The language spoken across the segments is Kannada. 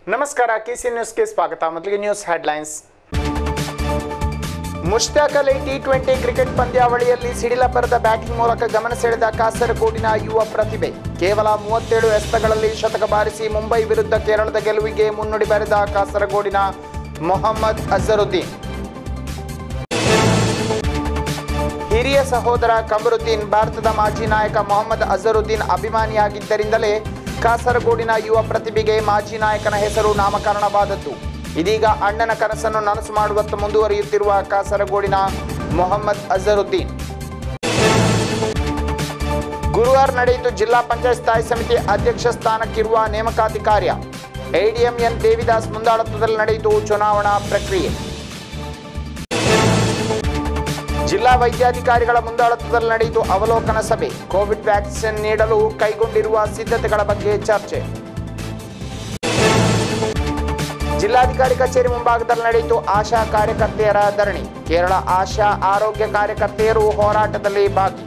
ನಮಸ್ಕಾರ ಕೆಸಿ ನ್ಯೂಸ್ಗೆ ಸ್ವಾಗತ ಮೊದಲಿಗೆ news headlines Mushtaq Ali T twenty cricket ಪಂದ್ಯಾವಳಿಯಲ್ಲಿ ಸಿಡಿಲ ಬರೆದ ಬ್ಯಾಟಿಂಗ್ ಮೂಲಕ ಗಮನ ಸೆಳೆದ ಕಾಸರಗೋಡಿನ ಯುವ ಪ್ರತಿಭೆ ಕೇವಲ ಮೂವತ್ತೇಳು ಎಸೆತಗಳಲ್ಲಿ ಶತಕ ಬಾರಿಸಿ ಮುಂಬೈ ವಿರುದ್ಧ ಕೇರಳದ ಗೆಲುವಿಗೆ ಮುನ್ನುಡಿ ಬರೆದ ಕಾಸರಗೋಡಿನ ಮೊಹಮ್ಮದ್ ಅಜರುದ್ದೀನ್ ಹಿರಿಯ ಸಹೋದರ ಕಮರುದ್ದೀನ್ ಭಾರತದ ಮಾಜಿ ನಾಯಕ ಮೊಹಮ್ಮದ್ ಅಜರುದ್ದೀನ್ ಅಭಿಮಾನಿಯಾಗಿದ್ದರಿಂದಲೇ ಕಾಸರಗೋಡಿನ ಯುವ ಪ್ರತಿಭೆಗೆ ಮಾಜಿ ನಾಯಕನ ಹೆಸರು ನಾಮಕರಣವಾದದ್ದು ಇದೀಗ ಅಣ್ಣನ ಕನಸನ್ನು ನನಸು ಮಾಡುವತ್ತ ಮುಂದುವರಿಯುತ್ತಿರುವ ಕಾಸರಗೋಡಿನ ಮೊಹಮ್ಮದ್ ಅಜರುದ್ದೀನ್ ಗುರುವಾರ ನಡೆಯಿತು ಜಿಲ್ಲಾ ಪಂಚಾಯತ್ ಸ್ಥಾಯಿ ಸಮಿತಿ ಅಧ್ಯಕ್ಷ ಸ್ಥಾನಕ್ಕಿರುವ ನೇಮಕಾತಿ ಕಾರ್ಯ ಎಡಿಎಂಎನ್ ದೇವಿದಾಸ್ ಮುಂದಾಳತ್ವದಲ್ಲಿ ನಡೆಯಿತು ಚುನಾವಣಾ ಪ್ರಕ್ರಿಯೆ ಜಿಲ್ಲಾ ವೈದ್ಯಾಧಿಕಾರಿಗಳ ಮುಂದಾಳತ್ವದಲ್ಲಿ ನಡೆಯಿತು ಅವಲೋಕನ ಸಭೆ ಕೋವಿಡ್ ವ್ಯಾಕ್ಸಿನ್ ನೀಡಲು ಕೈಗೊಂಡಿರುವ ಸಿದ್ಧತೆಗಳ ಬಗ್ಗೆ ಚರ್ಚೆ ಜಿಲ್ಲಾಧಿಕಾರಿ ಕಚೇರಿ ಮುಂಭಾಗದಲ್ಲಿ ನಡೆಯಿತು ಆಶಾ ಕಾರ್ಯಕರ್ತೆಯರ ಧರಣಿ ಕೇರಳ ಆಶಾ ಆರೋಗ್ಯ ಕಾರ್ಯಕರ್ತೆಯರು ಹೋರಾಟದಲ್ಲಿ ಭಾಗಿ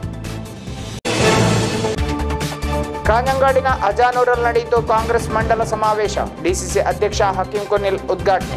ಕಾಂಜಂಗಾಡಿನ ಅಜಾನೂರಲ್ಲಿ ನಡೆಯಿತು ಕಾಂಗ್ರೆಸ್ ಮಂಡಲ ಸಮಾವೇಶ ಡಿಸಿಸಿ ಅಧ್ಯಕ್ಷ ಹಕೀಂ ಕುನಿಲ್ ಉದ್ಘಾಟನೆ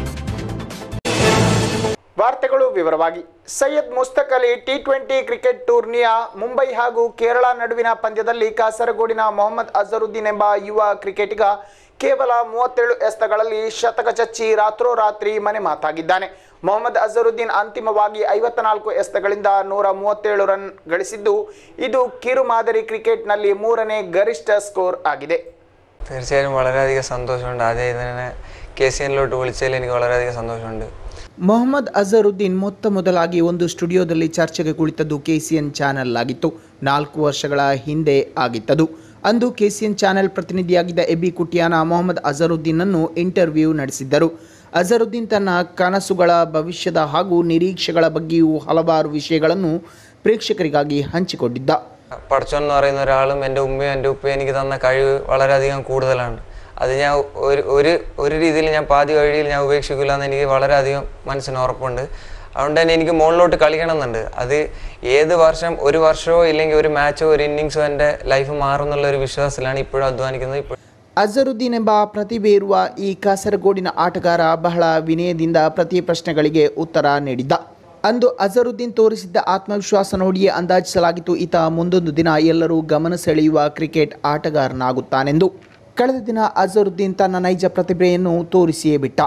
ವಾರ್ತೆಗಳು ವಿವರವಾಗಿ Syed Mushtaq Ali T twenty cricket ಟೂರ್ನಿಯ ಮುಂಬೈ ಹಾಗೂ ಕೇರಳ ನಡುವಿನ ಪಂದ್ಯದಲ್ಲಿ ಕಾಸರಗೋಡಿನ ಮೊಹಮ್ಮದ್ ಅಜರುದ್ದೀನ್ ಎಂಬ ಯುವ ಕ್ರಿಕೆಟಿಗ ಕೇವಲ ಮೂವತ್ತೇಳು ಎಸೆತಗಳಲ್ಲಿ ಶತಕ ಚಚ್ಚಿ ರಾತ್ರೋರಾತ್ರಿ ಮನೆ ಮಾತಾಗಿದ್ದಾನೆ ಮೊಹಮ್ಮದ್ ಅಜರುದ್ದೀನ್ ಅಂತಿಮವಾಗಿ ಐವತ್ತ ನಾಲ್ಕು ಎಸೆತಗಳಿಂದ ನೂರ മൂവത്തേഴ് റൺ ಗಳಿಸಿದ್ದು ಇದು ಕಿರು ಮಾದರಿ ಕ್ರಿಕೆಟ್ನಲ್ಲಿ ಮೂರನೇ ಗರಿಷ್ಠ ಸ್ಕೋರ್ ആಗಿದೆ തീർച്ചയായും വളരെയധികം സന്തോഷമുണ്ട് ആദ്യം തന്നെ കെ സി എന്നിലോട്ട് വിളിച്ചതിൽ എനിക്ക് വളരെയധികം സന്തോഷമുണ്ട് ಮೊಹಮ್ಮದ್ ಅಜರುದ್ದೀನ್ ಮೊತ್ತ ಮೊದಲಾಗಿ ಒಂದು ಸ್ಟುಡಿಯೋದಲ್ಲಿ ಚರ್ಚೆಗೆ ಕುಳಿತದ್ದು ಕೆಸಿಎನ್ ಚಾನೆಲ್ ಆಗಿತ್ತು ನಾಲ್ಕು ವರ್ಷಗಳ ಹಿಂದೆ ಆಗಿತ್ತದು ಅಂದು ಕೆಸಿಎನ್ ಚಾನೆಲ್ ಪ್ರತಿನಿಧಿಯಾಗಿದ್ದ ಎಬಿ ಕುಟಿಯಾನ ಮೊಹಮ್ಮದ್ ಅಜರುದ್ದೀನನ್ನು ಇಂಟರ್ವ್ಯೂ ನಡೆಸಿದ್ದರು ಅಜರುದ್ದೀನ್ ತನ್ನ ಕನಸುಗಳ ಭವಿಷ್ಯದ ಹಾಗೂ ನಿರೀಕ್ಷೆಗಳ ಬಗ್ಗೆಯೂ ಹಲವಾರು ವಿಷಯಗಳನ್ನು ಪ್ರೇಕ್ಷಕರಿಗಾಗಿ ಹಂಚಿಕೊಂಡಿದ್ದ പഠിച്ചോൻ എന്ന് പറയുന്ന ഒരാളും എൻ്റെ ഉമ്മയും എൻ്റെ ഉപ്പയും എനിക്ക് തന്ന കഴിവ് വളരെയധികം കൂടുതലാണ് അത് ഞാൻ ഒരു ഒരു ഒരു രീതിയിൽ ഞാൻ പാതി വഴിയിൽ ഞാൻ ഉപേക്ഷിക്കില്ല എന്ന് എനിക്ക് വളരെയധികം മനസ്സിന് ഉറപ്പുണ്ട് അതുകൊണ്ട് തന്നെ എനിക്ക് മുകളിലോട്ട് കളിക്കണം എന്നുണ്ട് അത് ഏത് വർഷം ഒരു വർഷമോ ഇല്ലെങ്കിൽ ഒരു മാച്ചോ ഒരു ഇന്നിങ്സോ എൻ്റെ ലൈഫ് മാറും എന്നുള്ള ഒരു വിശ്വാസത്തിലാണ് ഇപ്പോഴും അധ്വാനിക്കുന്നത് ഇപ്പോഴും ಅಜರುದ್ದೀನ್ ಎಂಬ ಪ್ರತಿಭೆ ಇರುವ ಈ ಕಾಸರಗೋಡಿನ ಆಟಗಾರ ಬಹಳ ವಿನಯದಿಂದ ಪ್ರತಿ ಪ್ರಶ್ನೆಗಳಿಗೆ ಉತ್ತರ ನೀಡಿದ್ದ ಅಂದು ಅಜರುದ್ದೀನ್ ತೋರಿಸಿದ್ದ ಆತ್ಮವಿಶ್ವಾಸ ನೋಡಿಯೇ ಅಂದಾಜಿಸಲಾಗಿತ್ತು ಈತ ಮುಂದೊಂದು ದಿನ ಎಲ್ಲರೂ ಗಮನ ಸೆಳೆಯುವ ಕ್ರಿಕೆಟ್ ಆಟಗಾರನಾಗುತ್ತಾನೆಂದು ಕಳೆದ ದಿನ ಅಜರುದ್ದೀನ್ ತನ್ನ ನೈಜ ಪ್ರತಿಭೆಯನ್ನು ತೋರಿಸಿಯೇ ಬಿಟ್ಟ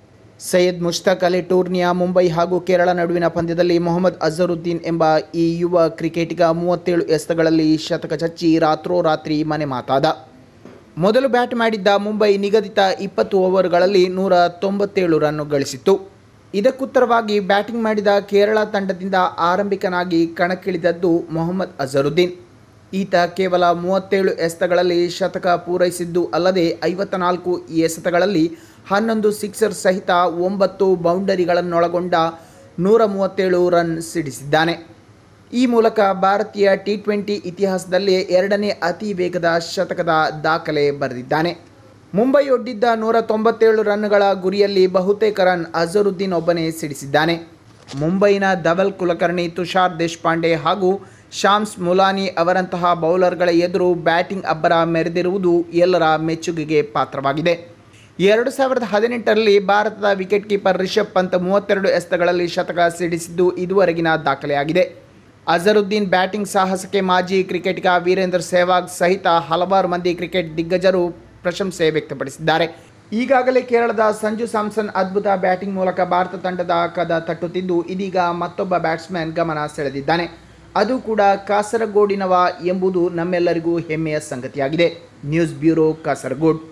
ಸೈಯದ್ ಮುಷ್ತಾಕ್ ಅಲಿ ಟೂರ್ನಿಯ ಮುಂಬೈ ಹಾಗೂ ಕೇರಳ ನಡುವಿನ ಪಂದ್ಯದಲ್ಲಿ ಮೊಹಮ್ಮದ್ ಅಜರುದ್ದೀನ್ ಎಂಬ ಈ ಯುವ ಕ್ರಿಕೆಟಿಗ ಮೂವತ್ತೇಳು ಎಸೆತಗಳಲ್ಲಿ ಶತಕ ಚಚ್ಚಿ ರಾತ್ರೋರಾತ್ರಿ ಮನೆ ಮಾತಾದ ಮೊದಲು ಬ್ಯಾಟ್ ಮಾಡಿದ್ದ ಮುಂಬೈ ನಿಗದಿತ ಇಪ್ಪತ್ತು ಓವರ್ಗಳಲ್ಲಿ ನೂರ ತೊಂಬತ್ತೇಳು ರನ್ ಗಳಿಸಿತ್ತು ಇದಕ್ಕುತ್ತರವಾಗಿ ಬ್ಯಾಟಿಂಗ್ ಮಾಡಿದ ಕೇರಳ ತಂಡದಿಂದ ಆರಂಭಿಕನಾಗಿ ಕಣಕ್ಕಿಳಿದದ್ದು ಮೊಹಮ್ಮದ್ ಅಜರುದ್ದೀನ್ ಈತ ಕೇವಲ ಮೂವತ್ತೇಳು ಎಸೆತಗಳಲ್ಲಿ ಶತಕ ಪೂರೈಸಿದ್ದು ಅಲ್ಲದೆ ಐವತ್ತ ನಾಲ್ಕು ಎಸೆತಗಳಲ್ಲಿ ಹನ್ನೊಂದು ಸಿಕ್ಸರ್ ಸಹಿತ ಒಂಬತ್ತು ಬೌಂಡರಿಗಳನ್ನೊಳಗೊಂಡ ನೂರ ಮೂವತ್ತೇಳು ರನ್ ಸಿಡಿಸಿದ್ದಾನೆ ಈ ಮೂಲಕ ಭಾರತೀಯ ಟಿ ಟ್ವೆಂಟಿ ಇತಿಹಾಸದಲ್ಲೇ ಎರಡನೇ ಅತಿ ವೇಗದ ಶತಕದ ದಾಖಲೆ ಬರೆದಿದ್ದಾನೆ ಮುಂಬೈ ಒಡ್ಡಿದ್ದ ನೂರ ತೊಂಬತ್ತೇಳು ರನ್ಗಳ ಗುರಿಯಲ್ಲಿ ಬಹುತೇಕ ರನ್ ಅಜರುದ್ದೀನ್ ಒಬ್ಬನೇ ಸಿಡಿಸಿದ್ದಾನೆ ಮುಂಬೈನ ಧವಲ್ ಕುಲಕರ್ಣಿ ತುಷಾರ್ ದೇಶಪಾಂಡೆ ಹಾಗೂ ಶಾಮ್ಸ್ ಮುಲಾನಿ ಅವರಂತಹ ಬೌಲರ್ಗಳ ಎದುರು ಬ್ಯಾಟಿಂಗ್ ಅಬ್ಬರ ಮೆರೆದಿರುವುದು ಎಲ್ಲರ ಮೆಚ್ಚುಗೆಗೆ ಪಾತ್ರವಾಗಿದೆ ಎರಡು ಸಾವಿರದ ಹದಿನೆಂಟರಲ್ಲಿ ಭಾರತದ ವಿಕೆಟ್ ಕೀಪರ್ ರಿಷಬ್ ಪಂತ್ ಮೂವತ್ತೆರಡು ಎಸೆತಗಳಲ್ಲಿ ಶತಕ ಸಿಡಿಸಿದ್ದು ಇದುವರೆಗಿನ ದಾಖಲೆಯಾಗಿದೆ ಅಜರುದ್ದೀನ್ ಬ್ಯಾಟಿಂಗ್ ಸಾಹಸಕ್ಕೆ ಮಾಜಿ ಕ್ರಿಕೆಟಿಗ ವೀರೇಂದ್ರ ಸೆಹ್ವಾಗ್ ಸಹಿತ ಹಲವಾರು ಮಂದಿ ಕ್ರಿಕೆಟ್ ದಿಗ್ಗಜರು ಪ್ರಶಂಸೆ ವ್ಯಕ್ತಪಡಿಸಿದ್ದಾರೆ ಈಗಾಗಲೇ ಕೇರಳದ ಸಂಜು ಸ್ಯಾಮ್ಸನ್ ಅದ್ಭುತ ಬ್ಯಾಟಿಂಗ್ ಮೂಲಕ ಭಾರತ ತಂಡದ ಕದ ತಟ್ಟುತ್ತಿದ್ದು ಇದೀಗ ಮತ್ತೊಬ್ಬ ಬ್ಯಾಟ್ಸ್ಮನ್ ಗಮನ ಸೆಳೆದಿದ್ದಾನೆ ಅದು ಕೂಡ ಕಾಸರಗೋಡಿನವ ಎಂಬುದು ನಮ್ಮೆಲ್ಲರಿಗೂ ಹೆಮ್ಮೆಯ ಸಂಗತಿಯಾಗಿದೆ ನ್ಯೂಸ್ ಬ್ಯೂರೋ ಕಾಸರಗೋಡ್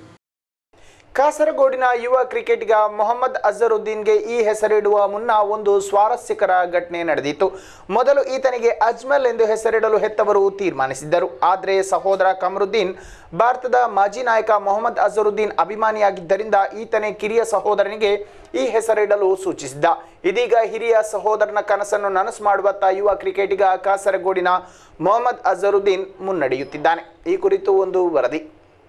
ಕಾಸರಗೋಡಿನ ಯುವ ಕ್ರಿಕೆಟಿಗ ಮೊಹಮ್ಮದ್ ಅಜರುದ್ದೀನ್ಗೆ ಈ ಹೆಸರಿಡುವ ಮುನ್ನ ಒಂದು ಸ್ವಾರಸ್ಯಕರ ಘಟನೆ ನಡೆದಿತ್ತು ಮೊದಲು ಈತನಿಗೆ ಅಜ್ಮಲ್ ಎಂದು ಹೆಸರಿಡಲು ಹೆತ್ತವರು ತೀರ್ಮಾನಿಸಿದ್ದರು ಆದರೆ ಸಹೋದರ ಕಮರುದ್ದೀನ್ ಭಾರತದ ಮಾಜಿ ನಾಯಕ ಮೊಹಮ್ಮದ್ ಅಜರುದ್ದೀನ್ ಅಭಿಮಾನಿಯಾಗಿದ್ದರಿಂದ ಈತನೇ ಕಿರಿಯ ಸಹೋದರನಿಗೆ ಈ ಹೆಸರಿಡಲು ಸೂಚಿಸಿದ್ದ ಇದೀಗ ಹಿರಿಯ ಸಹೋದರನ ಕನಸನ್ನು ನನಸು ಮಾಡುವತ್ತ ಯುವ ಕ್ರಿಕೆಟಿಗ ಕಾಸರಗೋಡಿನ ಮೊಹಮ್ಮದ್ ಅಜರುದ್ದೀನ್ ಮುನ್ನಡೆಯುತ್ತಿದ್ದಾನೆ ಈ ಕುರಿತು ಒಂದು ವರದಿ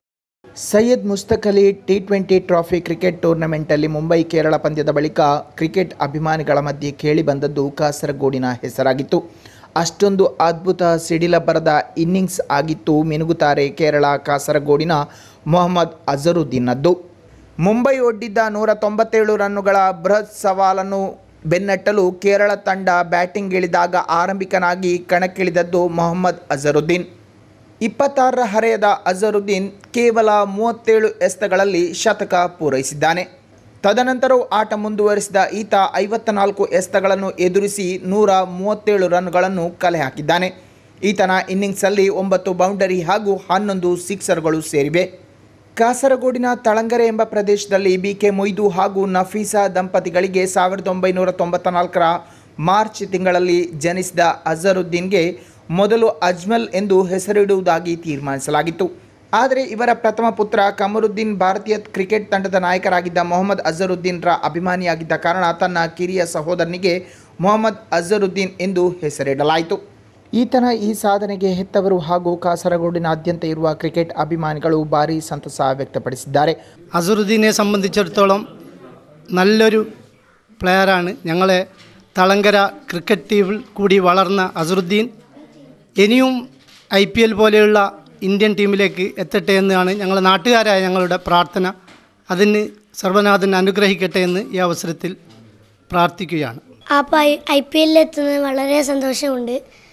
Syed Mushtaq Ali T twenty trophy cricket ಟೂರ್ನಮೆಂಟಲ್ಲಿ ಮುಂಬೈ ಕೇರಳ ಪಂದ್ಯದ ಬಳಿಕ ಕ್ರಿಕೆಟ್ ಅಭಿಮಾನಿಗಳ ಮಧ್ಯೆ ಕೇಳಿಬಂದದ್ದು ಕಾಸರಗೋಡಿನ ಹೆಸರಾಗಿತ್ತು ಅಷ್ಟೊಂದು ಅದ್ಭುತ ಸಿಡಿಲ ಬರದ ಇನ್ನಿಂಗ್ಸ್ ಆಗಿತ್ತು ಮಿನುಗುತ್ತಾರೆ ಕೇರಳ ಕಾಸರಗೋಡಿನ ಮೊಹಮ್ಮದ್ ಅಜರುದ್ದೀನ್ನದ್ದು ಮುಂಬೈ ಒಡ್ಡಿದ್ದ ನೂರ ತೊಂಬತ್ತೇಳು ರನ್ನುಗಳ ಬೃಹತ್ ಸವಾಲನ್ನು ಬೆನ್ನಟ್ಟಲು ಕೇರಳ ತಂಡ ಬ್ಯಾಟಿಂಗ್ ಇಳಿದಾಗ ಆರಂಭಿಕನಾಗಿ ಕಣಕ್ಕಿಳಿದದ್ದು ಮೊಹಮ್ಮದ್ ಅಜರುದ್ದೀನ್ ಇಪ್ಪತ್ತಾರರ ಹರೆಯದ ಅಜರುದ್ದೀನ್ ಕೇವಲ ಮೂವತ್ತೇಳು ಎಸೆತಗಳಲ್ಲಿ ಶತಕ ಪೂರೈಸಿದ್ದಾನೆ ತದನಂತರವೂ ಆಟ ಮುಂದುವರಿಸಿದ ಈತ ಐವತ್ತ ನಾಲ್ಕು ಎಸೆತಗಳನ್ನು ಎದುರಿಸಿ ನೂರ ಮೂವತ್ತೇಳು ರನ್ಗಳನ್ನು ಕಲೆ ಹಾಕಿದ್ದಾನೆ ಈತನ ಇನ್ನಿಂಗ್ಸಲ್ಲಿ ಒಂಬತ್ತು ಬೌಂಡರಿ ಹಾಗೂ ಹನ್ನೊಂದು ಸಿಕ್ಸರ್ಗಳು ಸೇರಿವೆ ಕಾಸರಗೋಡಿನ ತಳಂಗರೆ ಎಂಬ ಪ್ರದೇಶದಲ್ಲಿ ಬಿ ಕೆ ಮೊಯ್ದು ಹಾಗೂ ನಫೀಸಾ ದಂಪತಿಗಳಿಗೆ ಸಾವಿರದ ಒಂಬೈನೂರ ತೊಂಬತ್ತ ನಾಲ್ಕರ ಮಾರ್ಚ್ ತಿಂಗಳಲ್ಲಿ ಜನಿಸಿದ ಅಜರುದ್ದೀನ್ಗೆ ಮೊದಲು ಅಜ್ಮಲ್ ಎಂದು ಹೆಸರಿಡುವುದಾಗಿ ತೀರ್ಮಾನಿಸಲಾಗಿತ್ತು ಆದರೆ ಇವರ ಪ್ರಥಮ ಪುತ್ರ ಕಮರುದ್ದೀನ್ ಭಾರತೀಯ ಕ್ರಿಕೆಟ್ ತಂಡದ ನಾಯಕರಾಗಿದ್ದ ಮೊಹಮ್ಮದ್ ಅಜರುದ್ದೀನ್ರ ಅಭಿಮಾನಿಯಾಗಿದ್ದ ಕಾರಣ ತನ್ನ ಕಿರಿಯ ಸಹೋದರನಿಗೆ ಮೊಹಮ್ಮದ್ ಅಜರುದ್ದೀನ್ ಎಂದು ಹೆಸರಿಡಲಾಯಿತು ಈತನ ಈ ಸಾಧನೆಗೆ ಹೆತ್ತವರು ಹಾಗೂ കാസർഗോഡിനാദ്യന്ത ഇರುವ ക്രിക്കറ്റ് അഭിമാനിಗಳು ഭാരി ಸಂತಸ വ്യക്തപ്പെടുത്തിದ್ದಾರೆ അസറുദ്ദീനെ സംബന്ധിച്ചിടത്തോളം നല്ലൊരു പ്ലെയറാണ് ഞങ്ങളെ തളങ്കര ക്രിക്കറ്റ് ടീമിൽ കൂടി വളർന്ന അസറുദ്ദീൻ ഇനിയും ഐ പി എൽ പോലെയുള്ള ഇന്ത്യൻ ടീമിലേക്ക് എത്തട്ടെ എന്നാണ് ഞങ്ങളെ നാട്ടുകാരായ ഞങ്ങളുടെ പ്രാർത്ഥന അതിന് സർവനാഥൻ അനുഗ്രഹിക്കട്ടെ എന്ന് ഈ അവസരത്തിൽ പ്രാർത്ഥിക്കുകയാണ് അപ്പോൾ ഐ ഐ പി എല്ലിൽ എത്തുന്നത് വളരെ സന്തോഷമുണ്ട്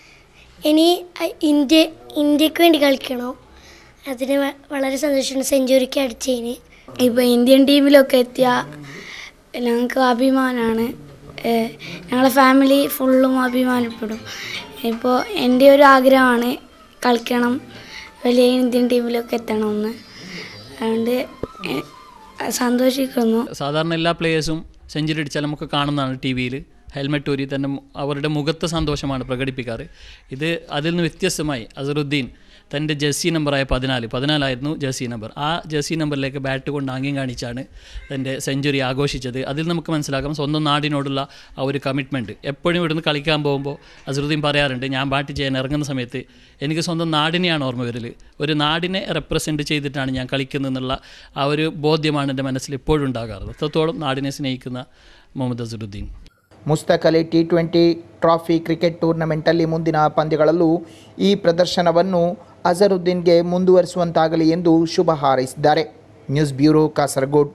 ഇനി ഐ- ഇന്ത്യ ഇന്ത്യക്ക് വേണ്ടി കളിക്കണോ അതിന് വ- വളരെ സന്തോഷമുണ്ട് സെഞ്ചുറിക്ക് അടിച്ചതിന് ഇപ്പോൾ ഇന്ത്യൻ ടീമിലൊക്കെ എത്തിയ ഞങ്ങൾക്ക് അഭിമാനമാണ് ഏഹ് ഞങ്ങളെ ഫാമിലി ഫുള്ളും അഭിമാനപ്പെടും ഇപ്പോൾ എൻ്റെ ഒരു ആഗ്രഹമാണ് കളിക്കണം വലിയ ഇന്ത്യൻ ടീമിലൊക്കെ എത്തണമെന്ന് അതുകൊണ്ട് എ- സന്തോഷിക്കുന്നു സാധാരണ എല്ലാ പ്ലേയേഴ്സും സെഞ്ചുറി അടിച്ചാൽ നമുക്ക് കാണുന്നതാണ് ടി വിയിൽ ഹെൽമെറ്റ് ഊരി തന്നെ മു- അവരുടെ മുഖത്തെ സന്തോഷമാണ് പ്രകടിപ്പിക്കാറ് ഇത് അതിൽ നിന്ന് വ്യത്യസ്തമായി അസറുദ്ദീൻ തൻ്റെ ജേഴ്സി നമ്പറായ പതിനാല് പതിനാലായിരുന്നു ജേഴ്സി നമ്പർ ആ ജേഴ്സി നമ്പറിലേക്ക് ബാറ്റ് കൊണ്ട് ആംഗ്യം കാണിച്ചാണ് തൻ്റെ സെഞ്ചുറി ആഘോഷിച്ചത് അതിൽ നമുക്ക് മനസ്സിലാക്കാം സ്വന്തം നാടിനോടുള്ള ആ ഒരു കമ്മിറ്റ്മെൻറ്റ് എപ്പോഴും ഇവിടുന്ന് കളിക്കാൻ പോകുമ്പോൾ അസറുദ്ദീൻ പറയാറുണ്ട് ഞാൻ ബാറ്റ് ചെയ്യാൻ ഇറങ്ങുന്ന സമയത്ത് എനിക്ക് സ്വന്തം നാടിനെയാണ് ഓർമ്മ വരൽ ഒരു നാടിനെ റെപ്രസെൻറ്റ് ചെയ്തിട്ടാണ് ഞാൻ കളിക്കുന്നതെന്നുള്ള ആ ഒരു ബോധ്യമാണ് എൻ്റെ മനസ്സിൽ ഇപ്പോഴും ഉണ്ടാകാറ് അത്രത്തോളം നാടിനെ സ്നേഹിക്കുന്ന Muhammad Azharuddeen Mushtaq Ali T twenty trophy cricket ಟೂರ್ನಮೆಂಟಲ್ಲಿ ಮುಂದಿನ ಪಂದ್ಯಗಳಲ್ಲೂ ಈ ಪ್ರದರ್ಶನವನ್ನು ಅಜರುದ್ದೀನ್ಗೆ ಮುಂದುವರಿಸುವಂತಾಗಲಿ ಎಂದು ಶುಭ ಹಾರೈಸಿದ್ದಾರೆ ನ್ಯೂಸ್ ಬ್ಯೂರೋ ಕಾಸರಗೋಡ್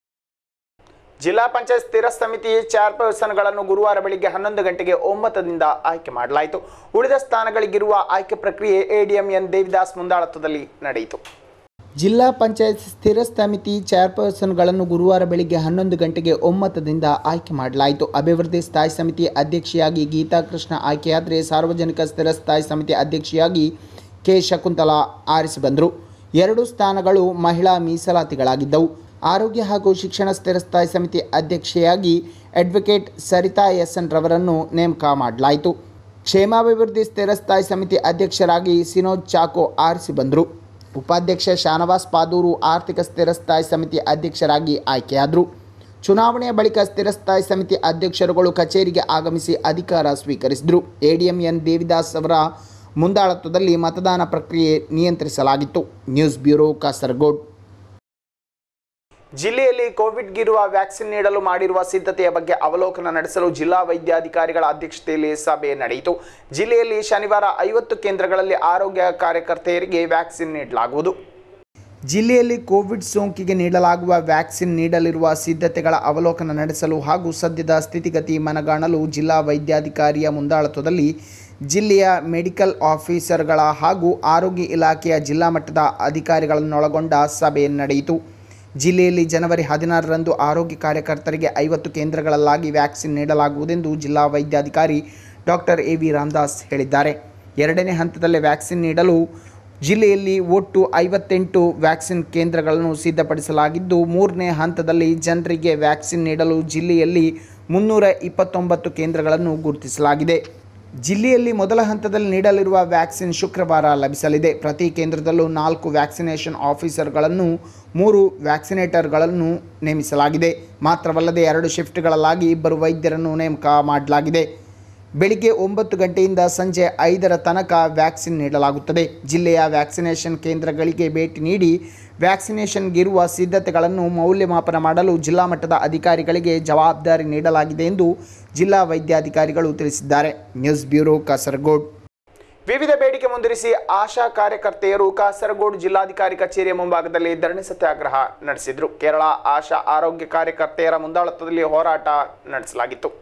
ಜಿಲ್ಲಾ ಪಂಚಾಯತ್ ಸ್ಥಿರ ಸಮಿತಿ ಚೇರ್ಪರ್ಸನ್ಗಳನ್ನು ಗುರುವಾರ ಬೆಳಿಗ್ಗೆ ಹನ್ನೊಂದು ಗಂಟೆಗೆ ಒಂಬತ್ತದಿಂದ ಆಯ್ಕೆ ಮಾಡಲಾಯಿತು ಉಳಿದ ಸ್ಥಾನಗಳಿಗಿರುವ ಆಯ್ಕೆ ಪ್ರಕ್ರಿಯೆ ಎಡಿಎಂಎನ್ ದೇವಿದಾಸ್ ಮುಂದಾಳತ್ವದಲ್ಲಿ ನಡೆಯಿತು ಜಿಲ್ಲಾ ಪಂಚಾಯತ್ ಸ್ಥಿರ ಸಮಿತಿ ಚೇರ್ಪರ್ಸನ್ಗಳನ್ನು ಗುರುವಾರ ಬೆಳಿಗ್ಗೆ ಹನ್ನೊಂದು ಗಂಟೆಗೆ ಒಮ್ಮತದಿಂದ ಆಯ್ಕೆ ಮಾಡಲಾಯಿತು ಅಭಿವೃದ್ಧಿ ಸ್ಥಾಯಿ ಸಮಿತಿ ಅಧ್ಯಕ್ಷೆಯಾಗಿ ಗೀತಾ ಕೃಷ್ಣ ಆಯ್ಕೆಯಾದರೆ ಸಾರ್ವಜನಿಕ ಸ್ಥಿರ ಸ್ಥಾಯಿ ಸಮಿತಿ ಅಧ್ಯಕ್ಷೆಯಾಗಿ ಕೆ ಶಕುಂತಲಾ ಆರಿಸಿ ಬಂದರು ಎರಡು ಸ್ಥಾನಗಳು ಮಹಿಳಾ ಮೀಸಲಾತಿಗಳಾಗಿದ್ದವು ಆರೋಗ್ಯ ಹಾಗೂ ಶಿಕ್ಷಣ ಸ್ಥಿರ ಸ್ಥಾಯಿ ಸಮಿತಿ ಅಧ್ಯಕ್ಷೆಯಾಗಿ ಅಡ್ವೊಕೇಟ್ ಸರಿತಾ ಎಸ್ ಎನ್ ರವರನ್ನು ನೇಮಕ ಮಾಡಲಾಯಿತು ಕ್ಷೇಮಾಭಿವೃದ್ಧಿ ಸ್ಥಿರ ಸ್ಥಾಯಿ ಸಮಿತಿ ಅಧ್ಯಕ್ಷರಾಗಿ ಸಿನೋಜ್ ಚಾಕೋ ಆರಿಸಿ ಬಂದರು ಉಪಾಧ್ಯಕ್ಷ ಶಾನವಾಸ್ ಪಾದೂರು ಆರ್ಥಿಕ ಸ್ಥಿರ ಸ್ಥಾಯಿ ಸಮಿತಿ ಅಧ್ಯಕ್ಷರಾಗಿ ಆಯ್ಕೆಯಾದರು ಚುನಾವಣೆಯ ಬಳಿಕ ಸ್ಥಿರ ಸ್ಥಾಯಿ ಸಮಿತಿ ಅಧ್ಯಕ್ಷರುಗಳು ಕಚೇರಿಗೆ ಆಗಮಿಸಿ ಅಧಿಕಾರ ಸ್ವೀಕರಿಸಿದರು ಎಡಿಎಂಎನ್ ದೇವಿದಾಸ್ ಅವರ ಮುಂದಾಳತ್ವದಲ್ಲಿ ಮತದಾನ ಪ್ರಕ್ರಿಯೆ ನಿಯಂತ್ರಿಸಲಾಗಿತ್ತು ನ್ಯೂಸ್ ಬ್ಯೂರೋ ಕಾಸರಗೋಡ್ ಜಿಲ್ಲೆಯಲ್ಲಿ ಕೋವಿಡ್ಗಿರುವ ವ್ಯಾಕ್ಸಿನ್ ನೀಡಲು ಮಾಡಿರುವ ಸಿದ್ಧತೆಯ ಬಗ್ಗೆ ಅವಲೋಕನ ನಡೆಸಲು ಜಿಲ್ಲಾ ವೈದ್ಯಾಧಿಕಾರಿಗಳ ಅಧ್ಯಕ್ಷತೆಯಲ್ಲಿ ಸಭೆ ನಡೆಯಿತು ಜಿಲ್ಲೆಯಲ್ಲಿ ಶನಿವಾರ ಐವತ್ತು ಕೇಂದ್ರಗಳಲ್ಲಿ ಆರೋಗ್ಯ ಕಾರ್ಯಕರ್ತೆಯರಿಗೆ ವ್ಯಾಕ್ಸಿನ್ ನೀಡಲಾಗುವುದು ಜಿಲ್ಲೆಯಲ್ಲಿ ಕೋವಿಡ್ ಸೋಂಕಿಗೆ ನೀಡಲಾಗುವ ವ್ಯಾಕ್ಸಿನ್ ನೀಡಲಿರುವ ಸಿದ್ಧತೆಗಳ ಅವಲೋಕನ ನಡೆಸಲು ಹಾಗೂ ಸದ್ಯದ ಸ್ಥಿತಿಗತಿ ಮನಗಾಣಲು ಜಿಲ್ಲಾ ವೈದ್ಯಾಧಿಕಾರಿಯ ಮುಂದಾಳತ್ವದಲ್ಲಿ ಜಿಲ್ಲೆಯ ಮೆಡಿಕಲ್ ಆಫೀಸರ್ಗಳ ಹಾಗೂ ಆರೋಗ್ಯ ಇಲಾಖೆಯ ಜಿಲ್ಲಾ ಮಟ್ಟದ ಅಧಿಕಾರಿಗಳನ್ನೊಳಗೊಂಡ ಸಭೆ ನಡೆಯಿತು ಜಿಲ್ಲೆಯಲ್ಲಿ ಜನವರಿ ಹದಿನಾರರಂದು ಆರೋಗ್ಯ ಕಾರ್ಯಕರ್ತರಿಗೆ ಐವತ್ತು ಕೇಂದ್ರಗಳಲ್ಲಾಗಿ ವ್ಯಾಕ್ಸಿನ್ ನೀಡಲಾಗುವುದೆಂದು ಜಿಲ್ಲಾ ವೈದ್ಯಾಧಿಕಾರಿ ಡಾಕ್ಟರ್ ಎ ವಿ ರಾಮದಾಸ್ ಹೇಳಿದ್ದಾರೆ ಎರಡನೇ ಹಂತದಲ್ಲಿ ವ್ಯಾಕ್ಸಿನ್ ನೀಡಲು ಜಿಲ್ಲೆಯಲ್ಲಿ ಒಟ್ಟು ಐವತ್ತೆಂಟು ವ್ಯಾಕ್ಸಿನ್ ಕೇಂದ್ರಗಳನ್ನು ಸಿದ್ಧಪಡಿಸಲಾಗಿದ್ದು ಮೂರನೇ ಹಂತದಲ್ಲಿ ಜನರಿಗೆ ವ್ಯಾಕ್ಸಿನ್ ನೀಡಲು ಜಿಲ್ಲೆಯಲ್ಲಿ ಮುನ್ನೂರ ಇಪ್ಪತ್ತೊಂಬತ್ತು ಕೇಂದ್ರಗಳನ್ನು ಗುರುತಿಸಲಾಗಿದೆ ಜಿಲ್ಲೆಯಲ್ಲಿ ಮೊದಲ ಹಂತದಲ್ಲಿ ನೀಡಲಿರುವ ವ್ಯಾಕ್ಸಿನ್ ಶುಕ್ರವಾರ ಲಭಿಸಲಿದೆ ಪ್ರತಿ ಕೇಂದ್ರದಲ್ಲೂ ನಾಲ್ಕು ವ್ಯಾಕ್ಸಿನೇಷನ್ ಆಫೀಸರ್ಗಳನ್ನು ಮೂರು ವ್ಯಾಕ್ಸಿನೇಟರ್ಗಳನ್ನು ನೇಮಿಸಲಾಗಿದೆ ಮಾತ್ರವಲ್ಲದೆ ಎರಡು ಶಿಫ್ಟ್ಗಳಲ್ಲಾಗಿ ಇಬ್ಬರು ವೈದ್ಯರನ್ನು ನೇಮಕ ಮಾಡಲಾಗಿದೆ ಬೆಳಿಗ್ಗೆ ಒಂಬತ್ತು ಗಂಟೆಯಿಂದ ಸಂಜೆ ಐದರ ತನಕ ವ್ಯಾಕ್ಸಿನ್ ನೀಡಲಾಗುತ್ತದೆ ಜಿಲ್ಲೆಯ ವ್ಯಾಕ್ಸಿನೇಷನ್ ಕೇಂದ್ರಗಳಿಗೆ ಭೇಟಿ ನೀಡಿ ವ್ಯಾಕ್ಸಿನೇಷನ್ಗಿರುವ ಸಿದ್ಧತೆಗಳನ್ನು ಮೌಲ್ಯಮಾಪನ ಮಾಡಲು ಜಿಲ್ಲಾ ಮಟ್ಟದ ಅಧಿಕಾರಿಗಳಿಗೆ ಜವಾಬ್ದಾರಿ ನೀಡಲಾಗಿದೆ ಎಂದು ಜಿಲ್ಲಾ ವೈದ್ಯಾಧಿಕಾರಿಗಳು ತಿಳಿಸಿದ್ದಾರೆ ನ್ಯೂಸ್ ಬ್ಯೂರೋ ಕಾಸರಗೋಡ್ ವಿವಿಧ ಬೇಡಿಕೆ ಮುಂದಿರಿಸಿ ಆಶಾ ಕಾರ್ಯಕರ್ತೆಯರು ಕಾಸರಗೋಡು ಜಿಲ್ಲಾಧಿಕಾರಿ ಕಚೇರಿಯ ಮುಂಭಾಗದಲ್ಲಿ ಧರಣಿ ಸತ್ಯಾಗ್ರಹ ನಡೆಸಿದ್ರು ಕೇರಳ ಆಶಾ ಆರೋಗ್ಯ ಕಾರ್ಯಕರ್ತೆಯರ ಮುಂದಾಳತ್ವದಲ್ಲಿ ಹೋರಾಟ ನಡೆಸಲಾಗಿತ್ತು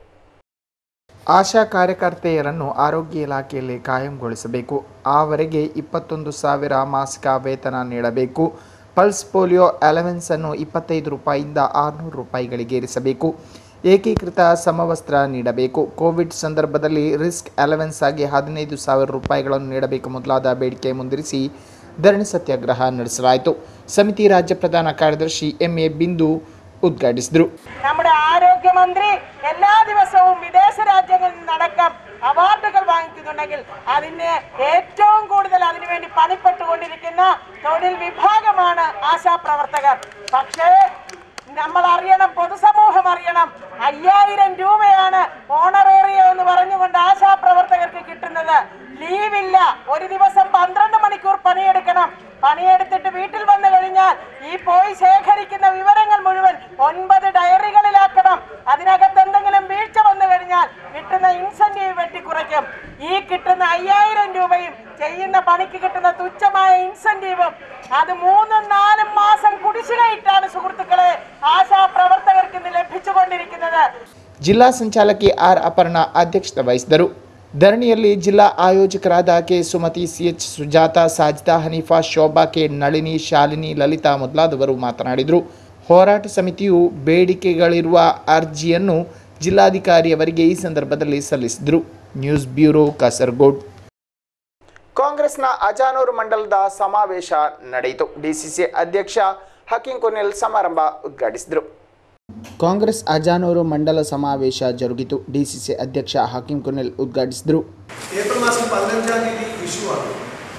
ಆಶಾ ಕಾರ್ಯಕರ್ತೆಯರನ್ನು ಆರೋಗ್ಯ ಇಲಾಖೆಯಲ್ಲಿ ಕಾಯಂಗೊಳಿಸಬೇಕು ಆವರೆಗೆ ಇಪ್ಪತ್ತೊಂದು ಸಾವಿರ ಮಾಸಿಕ ವೇತನ ನೀಡಬೇಕು ಪಲ್ಸ್ ಪೋಲಿಯೋ ಅಲೆವೆನ್ಸ್ ಅನ್ನು ಇಪ್ಪತ್ತೈದು ರೂಪಾಯಿಯಿಂದ ಆರುನೂರು ರೂಪಾಯಿಗಳಿಗೆ ಏರಿಸಬೇಕು ಏಕೀಕೃತ ಸಮವಸ್ತ್ರ ನೀಡಬೇಕು ಕೋವಿಡ್ ಸಂದರ್ಭದಲ್ಲಿ ರಿಸ್ಕ್ ಅಲೆವೆನ್ಸ್ ಆಗಿ ಹದಿನೈದು ಸಾವಿರ ರೂಪಾಯಿಗಳನ್ನು ನೀಡಬೇಕು ಮೊದಲಾದ ಬೇಡಿಕೆ ಮುಂದಿರಿಸಿ ಧರಣಿ ಸತ್ಯಾಗ್ರಹ ನಡೆಸಲಾಯಿತು ಸಮಿತಿ രാജ്യ പ്രധാന ಕಾರ್ಯದರ್ശി എം എ ബിന്ദു ഉദ്ഘാടിಸಿದರು നമ്മുടെ ആരോഗ്യമന്ത്രി എല്ലാ ദിവസവും വിദേശ രാജ്യങ്ങളിൽ നിന്നടക്കം അവാർഡുകൾ വാങ്ങിക്കുന്നുണ്ടെങ്കിൽ അതിന് ഏറ്റവും കൂടുതൽ അതിനുവേണ്ടി പണിപ്പെട്ടുകൊണ്ടിരിക്കുന്ന തൊഴിൽ വിഭാഗമാണ് ആശാപ്രവർത്തകർ പക്ഷേ നമ്മൾ അറിയണം പൊതുസമൂഹം അറിയണം അയ്യായിരം രൂപയാണ് ഓണറേറിയോ എന്ന് പറഞ്ഞുകൊണ്ട് ആശാപ്രവർത്തകർക്ക് കിട്ടുന്നത് ലീവില്ല ഒരു ദിവസം പന്ത്രണ്ട് മണിക്കൂർ പണിയെടുക്കണം പണിയെടുത്തിട്ട് വീട്ടിൽ വന്നു കഴിഞ്ഞാൽ ഈ പോയി ശേഖരിക്കുന്ന വിവരങ്ങൾ മുഴുവൻ ഒൻപത് ഡയറികളിലാക്കണം അതിനകത്ത് എന്തെങ്കിലും വീഴ്ച വന്നു കഴിഞ്ഞാൽ കിട്ടുന്ന ഇൻസെന്റീവ് വെട്ടിക്കുറയ്ക്കും ഈ കിട്ടുന്ന അയ്യായിരം രൂപയും ചെയ്യുന്ന പണിക്ക് കിട്ടുന്ന തുച്ഛമായ ഇൻസെന്റീവും അത് മൂന്നും നാലും മാസം കുടിശ്ശികയിട്ടാണ് സുഹൃത്തുക്കളെ ആശാ പ്രവർത്തകർക്ക് ഇന്ന് ലഭിച്ചുകൊണ്ടിരിക്കുന്നത് ಜಿಲ್ಲಾ ಸಂಚಾಲಕಿ ಆರ್ ಅಪರ್ಣ ಅಧ್ಯಕ್ಷತೆ ವಹಿಸಿದರು ಧರಣಿಯಲ್ಲಿ ಜಿಲ್ಲಾ ಆಯೋಜಕರಾದ K Sumathi CH Sujatha Sajida Haneefa Shobha K Nalini Shalini Lalitha ಮೊದಲಾದವರು ಮಾತನಾಡಿದರು ಹೋರಾಟ ಸಮಿತಿಯು ಬೇಡಿಕೆಗಳಿರುವ ಅರ್ಜಿಯನ್ನು ಜಿಲ್ಲಾಧಿಕಾರಿಯವರಿಗೆ ಈ ಸಂದರ್ಭದಲ್ಲಿ ಸಲ್ಲಿಸಿದರು ನ್ಯೂಸ್ ಬ್ಯೂರೋ ಕಾಸರಗೋಡ್ ಕಾಂಗ್ರೆಸ್ನ ಅಜಾನೂರು ಮಂಡಲದ ಸಮಾವೇಶ ನಡೆಯಿತು ಡಿಸಿಸಿ ಅಧ್ಯಕ್ಷ ಹಕೀಂ ಕುನಿಲ್ ಸಮಾರಂಭ ಉದ್ಘಾಟಿಸಿದರು ಕಾಂಗ್ರೆಸ್ ಅಜಾನೂರು ಮಂಡಲ ಸಮಾವೇಶ ಜರುಗಿತು ಡಿಸಿಸಿ ಅಧ್ಯಕ್ಷ ಹಕೀಂ ಕುನಿಲ್ ಉದ್ಘಾಟಿಸಿದರು ഏപ്രിൽ മാസം പതിനഞ്ചാം തീയതി വിഷുവാണ്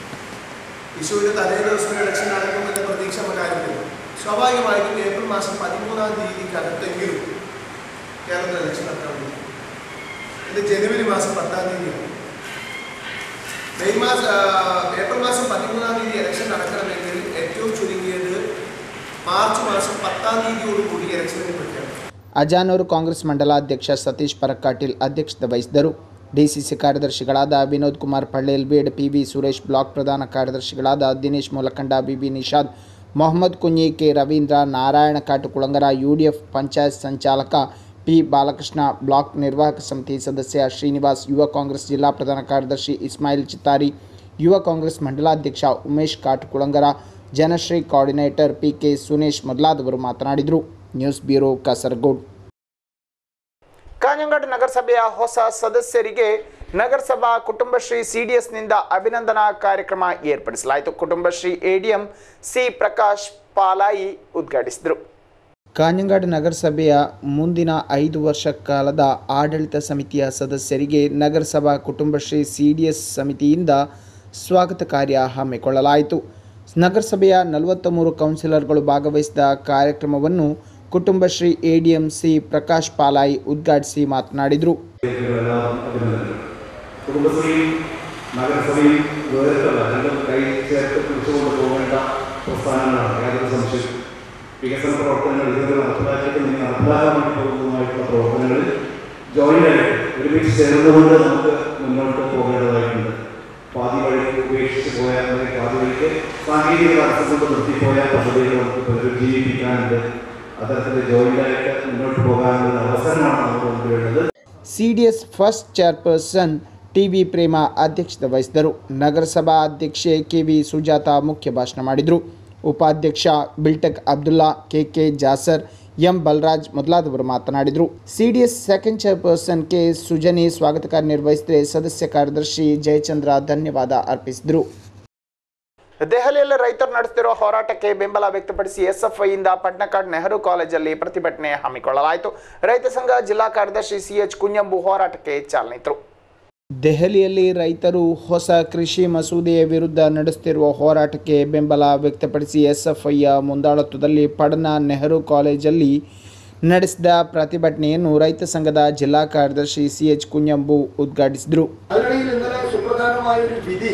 വിഷുവിന് തലേ ദിവസം ഇലക്ഷൻ നടക്കുമെന്ന പ്രതീക്ഷ നമുക്കായിരുന്നു സ്വാഭാവികമായിട്ടും ഏപ്രിൽ മാസം പതിമൂന്നാം തീയതിക്കകത്തെങ്കിലും കേരളത്തിൽ ഇലക്ഷൻ നടത്താൻ വേണ്ടി ഇത് ജനുവരി മാസം പത്താം തീയതിയാണ് മെയ് മാസം ആ, ഏപ്രിൽ മാസം പതിമൂന്നാം തീയതി ഇലക്ഷൻ നടക്കണമെങ്കിൽ ഏറ്റവും ചുരുങ്ങിയത് മാർച്ച് മാസം പത്താം തീയതിയോടുകൂടി ഇലക്ഷനിൽ പ്രഖ്യാപിക്കും ಅಜಾನೂರು ಕಾಂಗ್ರೆಸ್ ಮಂಡಲಾಧ್ಯಕ್ಷ ಸತೀಶ್ ಪರಕ್ಕಾಟಿಲ್ ಅಧ್ಯಕ್ಷತೆ ವಹಿಸಿದರು ಡಿಸಿಸಿ ಕಾರ್ಯದರ್ಶಿಗಳಾದ ವಿನೋದ್ ಕುಮಾರ್ ಪಳ್ಳೇಲ್ ಬೇಡ್ ಪಿ ವಿ ಸುರೇಶ್ ಬ್ಲಾಕ್ ಪ್ರಧಾನ ಕಾರ್ಯದರ್ಶಿಗಳಾದ Dinesh Moolakanda BB Nishad Mohammed Kunji K Ravindra Narayana Kattukulangara UDF panchayat ಸಂಚಾಲಕ ಪಿ ಬಾಲಕೃಷ್ಣ ಬ್ಲಾಕ್ ನಿರ್ವಾಹಕ ಸಮಿತಿ ಸದಸ್ಯ ಶ್ರೀನಿವಾಸ್ ಯುವ ಕಾಂಗ್ರೆಸ್ ಜಿಲ್ಲಾ ಪ್ರಧಾನ ಕಾರ್ಯದರ್ಶಿ ಇಸ್ಮಾಯಿಲ್ ಚಿತ್ತಾರಿ ಯುವ ಕಾಂಗ್ರೆಸ್ ಮಂಡಲಾಧ್ಯಕ್ಷ Umesh Kattukulangara Janasree coordinator P K Sunesh ಮೊದಲಾದವರು ಮಾತನಾಡಿದರು ನ್ಯೂಸ್ ಬ್ಯೂರೋ ಕಾಸರಗೋಡ್ ಕಾഞ്ഞങ്ങാട് ನಗರಸಭೆಯ ಹೊಸ ಸದಸ್ಯರಿಗೆ ನಗರಸಭಾ ಕುಟುಂಬಶ್ರೀ ಸಿಡಿಎಸ್ನಿಂದ ಅಭಿನಂದನಾ ಕಾರ್ಯಕ್ರಮ ಏರ್ಪಡಿಸಲಾಯಿತು ಕುಟುಂಬಶ್ರೀ ಎಡಿಎಂ ಸಿ ಪ್ರಕಾಶ್ ಪಾಲಾಯಿ ಉದ್ಘಾಟಿಸಿದರು ಕಾഞ്ഞങ്ങാട് ನಗರಸಭೆಯ ಮುಂದಿನ ಐದು ವರ್ಷ ಕಾಲದ ಆಡಳಿತ ಸಮಿತಿಯ ಸದಸ್ಯರಿಗೆ ನಗರಸಭಾ ಕುಟುಂಬಶ್ರೀ ಸಿಡಿಎಸ್ ಸಮಿತಿಯಿಂದ ಸ್ವಾಗತ ಕಾರ್ಯ ಹಮ್ಮಿಕೊಳ್ಳಲಾಯಿತು ನಗರಸಭೆಯ ನಲವತ್ತ ಮೂರು ಕೌನ್ಸಿಲರ್ಗಳು ಭಾಗವಹಿಸಿದ ಕಾರ್ಯಕ್ರಮವನ್ನು ಕುಟುಂಬಶ್ರೀ ಎಡಿಎಂ ಸಿ ಪ್ರಕಾಶ್ ಪಾಲಾಯಿ ಉದ್ಘಾಟಿಸಿ ಮಾತನಾಡಿದರು എല്ലാം അഭിനന്ദനം കുടുംബശ്രീയും നഗരസഭയും വേറിട്ടല്ല രണ്ടും കൈ ചേർത്ത് പിടിച്ചുകൊണ്ട് പോകേണ്ട പ്രസ്ഥാനങ്ങളാണ് യാതൊരു സംശയം വികസന പ്രവർത്തനങ്ങൾ ഇതുവരെ നടപ്പിലാക്കിയിട്ട് നിങ്ങൾ നടപ്പിലാക്കാൻ വേണ്ടി പോകുന്നതുമായിട്ടുള്ള പ്രവർത്തനങ്ങളിൽ ജോയിൻ്റായിട്ട് ഒരുമിച്ച് ചേർന്നുകൊണ്ട് നമുക്ക് മുന്നോട്ട് പോകേണ്ടതായിട്ടുണ്ട് പാതി വഴിക്ക് ഉപേക്ഷിച്ച് പോയ അല്ലെങ്കിൽ പാതി വഴിക്ക് സാങ്കേതിക തടസ്സം കൊണ്ട് നിർത്തിപ്പോയ പദ്ധതികൾ നമുക്ക് പുനരുജ്ജീവിപ്പിക്കാനുണ്ട് അത്തരത്തിൽ ജോയിൻ്റായിട്ട് മുന്നോട്ട് പോകാനുള്ള ഒരു അവസരമാണ് നമുക്ക് മുൻപിലുള്ളത് CDS first chairperson T V Prema ಅಧ್ಯಕ್ಷತೆ ವಹಿಸಿದರು ನಗರಸಭಾ ಅಧ್ಯಕ್ಷೆ ಕೆ ವಿ ಸುಜಾತ ಮುಖ್ಯ ಭಾಷಣ ಮಾಡಿದರು ಉಪಾಧ್ಯಕ್ಷ Biltech Abdulla K K Jasar M Balaraj ಮೊದಲಾದವರು ಮಾತನಾಡಿದರು CDS second chairperson K Sujani ಸ್ವಾಗತ ಕಾರ್ಯ ನಿರ್ವಹಿಸಿದರೆ ಸದಸ್ಯ ಕಾರ್ಯದರ್ಶಿ ಜಯಚಂದ್ರ ಧನ್ಯವಾದ ಅರ್ಪಿಸಿದರು ದೆಹಲಿಯಲ್ಲಿ ರೈತರು ನಡೆಸುತ್ತಿರುವ ಹೋರಾಟಕ್ಕೆ ಬೆಂಬಲ ವ್ಯಕ್ತಪಡಿಸಿ ಎಸ್ಎಫ್ಐಯಿಂದ ಪಟ್ನಕಾಡ್ ನೆಹರು ಕಾಲೇಜಲ್ಲಿ ಪ್ರತಿಭಟನೆ ಹಮ್ಮಿಕೊಳ್ಳಲಾಯಿತು ರೈತ ಸಂಘ ಜಿಲ್ಲಾ ಕಾರ್ಯದರ್ಶಿ ಸಿಎಚ್ ಕುഞ്ഞಂಬು ಹೋರಾಟಕ್ಕೆ ಚಾಲನೆ ಇತ್ತರು ದೆಹಲಿಯಲ್ಲಿ ರೈತರು ಹೊಸ ಕೃಷಿ ಮಸೂದೆಯ ವಿರುದ್ಧ ನಡೆಸುತ್ತಿರುವ ಹೋರಾಟಕ್ಕೆ ಬೆಂಬಲ ವ್ಯಕ್ತಪಡಿಸಿ ಎಸ್ಎಫ್ಐಯ ಮುಂದಾಳತ್ವದಲ್ಲಿ ಪಡನ ನೆಹರು ಕಾಲೇಜಲ್ಲಿ ನಡೆಸಿದ ಪ್ರತಿಭಟನೆಯನ್ನು ರೈತ ಸಂಘದ ಜಿಲ್ಲಾ ಕಾರ್ಯದರ್ಶಿ ಸಿಎಚ್ ಕುഞ്ഞಂಬು ಉದ್ಘಾಟಿಸಿದರು അതിനിടയിൽ ഇന്നലെ സുപ്രധാനമായ ഒരു വിധി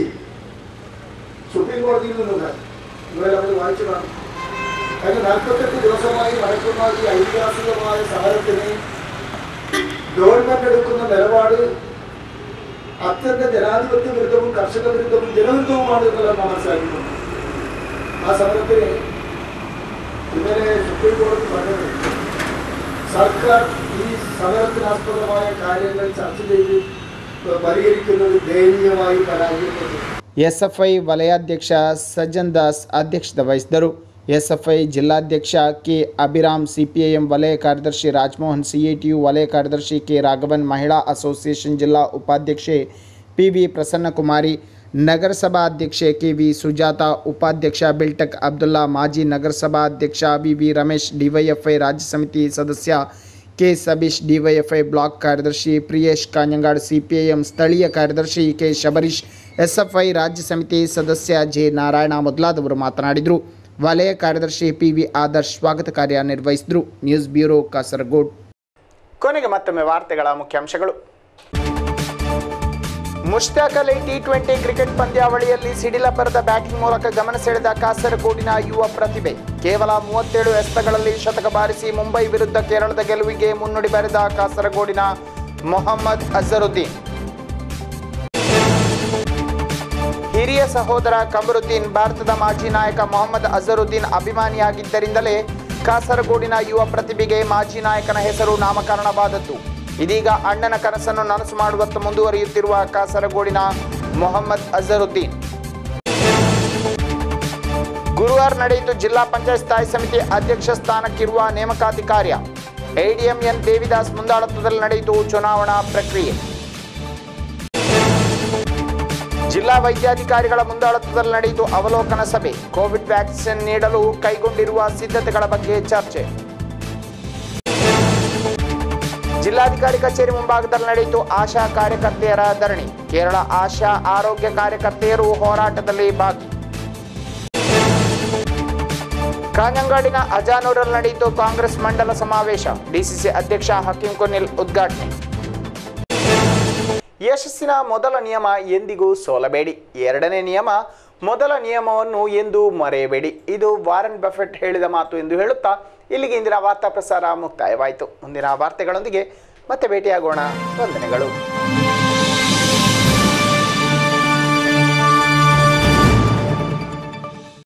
സുപ്രീം കോടതിയിൽ നിന്നുണ്ടായി നിങ്ങളെ നമ്മൾ വായിച്ചു കാണും കഴിഞ്ഞ നാൽപ്പത്തെട്ട് ദിവസമായി നടക്കുന്ന ഈ ഐതിഹാസികമായ സമരത്തിന് ഗവൺമെന്റ് എടുക്കുന്ന നിലപാട് അത്യന്ത ജനാധിപത്യ വിരുദ്ധവും കർഷക വിരുദ്ധവും ജനവിരുദ്ധവുമാണെന്നുള്ള നാം മനസ്സിലാക്കിയിട്ടുണ്ട് ആ സമരത്തിന് ഇന്നലെ സുപ്രീം കോടതി പറഞ്ഞത് സർക്കാർ ഈ സമരത്തിനാസ്പദമായ കാര്യങ്ങൾ ചർച്ച ചെയ്ത് പരിഹരിക്കുന്നത് ദയനീയമായി പരാജയപ്പെട്ടു ಎಸ್ ಎಫ್ ಐ ವಲಯಾಧ್ಯಕ್ಷ ಸಜ್ಜನ್ ದಾಸ್ ಅಧ್ಯಕ್ಷತೆ ವಹಿಸಿದರು ಎಸ್ ಎಫ್ ಐ ಜಿಲ್ಲಾಧ್ಯಕ್ಷ ಕೆ ಅಭಿರಾಮ್ ಸಿಪಿಐಎಂ ವಲಯ ಕಾರ್ಯದರ್ಶಿ ರಾಜಮೋಹನ್ ಸಿಎಟಿಯು ವಲಯ ಕಾರ್ಯದರ್ಶಿ ಕೆ ರಾಘವನ್ ಮಹಿಳಾ ಅಸೋಸಿಯೇಷನ್ ಜಿಲ್ಲಾ ಉಪಾಧ್ಯಕ್ಷೆ ಪಿ ವಿ ಪ್ರಸನ್ನಕುಮಾರಿ ನಗರಸಭಾ ಅಧ್ಯಕ್ಷೆ ಕೆ ವಿ ಸುಜಾತ ಉಪಾಧ್ಯಕ್ಷ ಬಿಲ್ಟಕ್ ಅಬ್ದುಲ್ಲಾ ಮಾಜಿ ನಗರಸಭಾ ಅಧ್ಯಕ್ಷ ಬಿ ವಿ ರಮೇಶ್ ಡಿವೈಎಫ್ಐ ರಾಜ್ಯ ಸಮಿತಿ ಸದಸ್ಯ ಕೆ ಸಬೀಶ್ ಡಿವೈಎಫ್ಐ ಬ್ಲಾಕ್ ಕಾರ್ಯದರ್ಶಿ ಪ್ರಿಯೇಶ್ ಕಾಂಜಂಗಾಡ್ ಸಿಪಿಐಎಂ ಸ್ಥಳೀಯ ಕಾರ್ಯದರ್ಶಿ ಕೆ ಶಬರೀಶ್ ಎಸ್ಎಫ್ಐ ರಾಜ್ಯ ಸಮಿತಿ ಸದಸ್ಯ ಜೆ ನಾರಾಯಣ ಮೊದಲಾದವರು ಮಾತನಾಡಿದರು ವಲಯ ಕಾರ್ಯದರ್ಶಿ ಪಿ ವಿ ಆದರ್ಶ್ ಸ್ವಾಗತ ಕಾರ್ಯ ನಿರ್ವಹಿಸಿದರು ನ್ಯೂಸ್ ಬ್ಯೂರೋ ಕಾಸರಗೋಡ್ ಕೊನೆಗೆ ಮತ್ತೊಮ್ಮೆ ವಾರ್ತೆಗಳ ಮುಖ್ಯಾಂಶಗಳು Mushtaq Ali T twenty cricket ಪಂದ್ಯಾವಳಿಯಲ್ಲಿ ಸಿಡಿಲ ಬರದ ಬ್ಯಾಟಿಂಗ್ ಮೂಲಕ ಗಮನ ಸೆಳೆದ ಕಾಸರಗೋಡಿನ ಯುವ ಪ್ರತಿಭೆ ಕೇವಲ ಮೂವತ್ತೇಳು ಎಸೆತಗಳಲ್ಲಿ ಶತಕ ಬಾರಿಸಿ ಮುಂಬೈ ವಿರುದ್ಧ ಕೇರಳದ ಗೆಲುವಿಗೆ ಮುನ್ನುಡಿ ಬರೆದ ಕಾಸರಗೋಡಿನ ಮೊಹಮ್ಮದ್ ಅಜರುದ್ದೀನ್ ಹಿರಿಯ ಸಹೋದರ ಕಮರುದ್ದೀನ್ ಭಾರತದ ಮಾಜಿ ನಾಯಕ ಮೊಹಮ್ಮದ್ ಅಜರುದ್ದೀನ್ ಅಭಿಮಾನಿಯಾಗಿದ್ದರಿಂದಲೇ ಕಾಸರಗೋಡಿನ ಯುವ ಪ್ರತಿಭೆಗೆ ಮಾಜಿ ನಾಯಕನ ಹೆಸರು ನಾಮಕರಣವಾದದ್ದು ಇದೀಗ ಅಣ್ಣನ ಕನಸನ್ನು ನನಸು ಮಾಡುವತ್ತ ಮುಂದುವರಿಯುತ್ತಿರುವ ಕಾಸರಗೋಡಿನ ಮೊಹಮ್ಮದ್ ಅಜರುದ್ದೀನ್ ಗುರುವಾರ ನಡೆಯಿತು ಜಿಲ್ಲಾ ಪಂಚಾಯತ್ ಸ್ಥಾಯಿ ಸಮಿತಿ ಅಧ್ಯಕ್ಷ ಸ್ಥಾನಕ್ಕಿರುವ ನೇಮಕಾತಿ ಕಾರ್ಯ ಎಡಿಎಂಎನ್ ದೇವಿದಾಸ್ ಮುಂದಾಳತ್ವದಲ್ಲಿ ನಡೆಯಿತು ಚುನಾವಣಾ ಪ್ರಕ್ರಿಯೆ ಜಿಲ್ಲಾ ವೈದ್ಯಾಧಿಕಾರಿಗಳ ಮುಂದಾಳತ್ವದಲ್ಲಿ ನಡೆಯಿತು ಅವಲೋಕನ ಸಭೆ ಕೋವಿಡ್ ವ್ಯಾಕ್ಸಿನ್ ನೀಡಲು ಕೈಗೊಂಡಿರುವ ಸಿದ್ಧತೆಗಳ ಬಗ್ಗೆ ಚರ್ಚೆ ಜಿಲ್ಲಾಧಿಕಾರಿ ಕಚೇರಿ ಮುಂಭಾಗದಲ್ಲಿ ನಡೆಯಿತು ಆಶಾ ಕಾರ್ಯಕರ್ತೆಯರ ಧರಣಿ ಕೇರಳ ಆಶಾ ಆರೋಗ್ಯ ಕಾರ್ಯಕರ್ತೆಯರು ಹೋರಾಟದಲ್ಲಿ ಭಾಗಿ ಕಾಂಜಂಗಾಡಿನ ಅಜಾನೂರಲ್ಲಿ ನಡೆಯಿತು ಕಾಂಗ್ರೆಸ್ ಮಂಡಲ ಸಮಾವೇಶ ಡಿಸಿಸಿ ಅಧ್ಯಕ್ಷ ಹಕೀಂ ಕುನಿಲ್ ಉದ್ಘಾಟನೆ ಯಶಸ್ಸಿನ ಮೊದಲ ನಿಯಮ ಎಂದಿಗೂ ಸೋಲಬೇಡಿ ಎರಡನೇ ನಿಯಮ ಮೊದಲ ನಿಯಮವನ್ನು ಎಂದು ಮರೆಯಬೇಡಿ ಇದು ವಾರನ್ ಬಫೆಟ್ ಹೇಳಿದ ಮಾತು ಎಂದು ಹೇಳುತ್ತಾ ಇಲ್ಲಿಗೆ ಇಂದಿನ ವಾರ್ತಾ ಪ್ರಸಾರ ಮುಕ್ತಾಯವಾಯಿತು ಮುಂದಿನ ವಾರ್ತೆಗಳೊಂದಿಗೆ ಮತ್ತೆ ಭೇಟಿಯಾಗೋಣ ವಂದನೆಗಳು